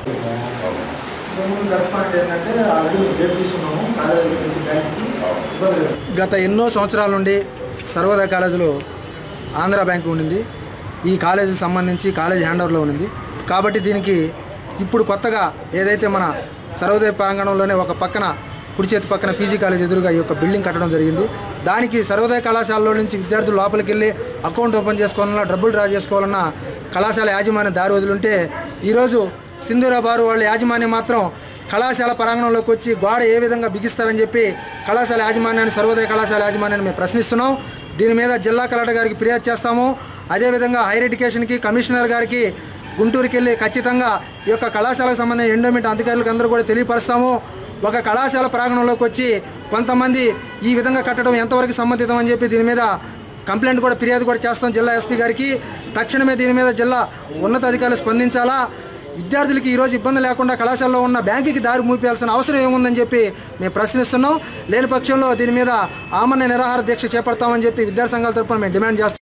ఇంతకుముందు కరెస్పాండెంట్ ఏంటంటే ఆల్రెడీ మేము డేట్ తీసుకున్నాము కాలేజీ నుంచి బ్యాంక్కి ఇబ్బంది లేదు గత ఎన్నో సంవత్సరాల నుండి సర్వోదయ కాలేజీలో ఆంధ్ర బ్యాంకు ఉండింది ఈ కాలేజీకి సంబంధించి కాలేజీ హ్యాండ్ ఓవర్లో ఉంది కాబట్టి దీనికి ఇప్పుడు కొత్తగా ఏదైతే మన సర్వోదయ ప్రాంగణంలోనే ఒక పక్కన కుడి చేతి పక్కన పీజీ కాలేజ్ ఎదురుగా ఈ యొక్క బిల్డింగ్ కట్టడం జరిగింది దానికి సర్వోదయ కళాశాలలో నుంచి విద్యార్థులు లోపలికి వెళ్ళి అకౌంట్ ఓపెన్ చేసుకోవాలన్నా డబ్బులు డ్రా చేసుకోవాలన్నా కళాశాల యాజమాన్యం దారి వదిలింటే ఈరోజు సింధూరా బారు వాళ్ళ యాజమాన్యం మాత్రం కళాశాల ప్రాంగణంలోకి వచ్చి గోడ ఏ విధంగా బిగిస్తారని చెప్పి కళాశాల యాజమాన్యాన్ని సర్వోదయ కళాశాల యాజమాన్యాన్ని మేము ప్రశ్నిస్తున్నాం దీని మీద జిల్లా కలెక్టర్ గారికి ఫిర్యాదు చేస్తాము అదేవిధంగా హైయర్ ఎడ్యుకేషన్కి కమిషనర్ గారికి గుంటూరుకి వెళ్ళి ఖచ్చితంగా ఈ యొక్క కళాశాలకు సంబంధించిన ఎండోమెంట్ అధికారులకు అందరూ కూడా తెలియపరుస్తాము ఒక కళాశాల ప్రాంగణంలోకి వచ్చి కొంతమంది ఈ విధంగా కట్టడం ఎంతవరకు సంబంధితం అని చెప్పి దీని మీద కంప్లైంట్ కూడా ఫిర్యాదు కూడా చేస్తాం జిల్లా ఎస్పీ గారికి తక్షణమే దీని మీద జిల్లా ఉన్నతాధికారులు స్పందించాలా విద్యార్థులకి ఈరోజు ఇబ్బంది లేకుండా కళాశాలలో ఉన్న బ్యాంకుకి దారి మూపేయాల్సిన అవసరం ఏముందని చెప్పి మేము ప్రశ్నిస్తున్నాం లేని పక్షంలో దీని మీద ఆమరణ నిరాహార దీక్ష చేపడతామని చెప్పి విద్యాసంఘాల తరపున మేము డిమాండ్ చేస్తాం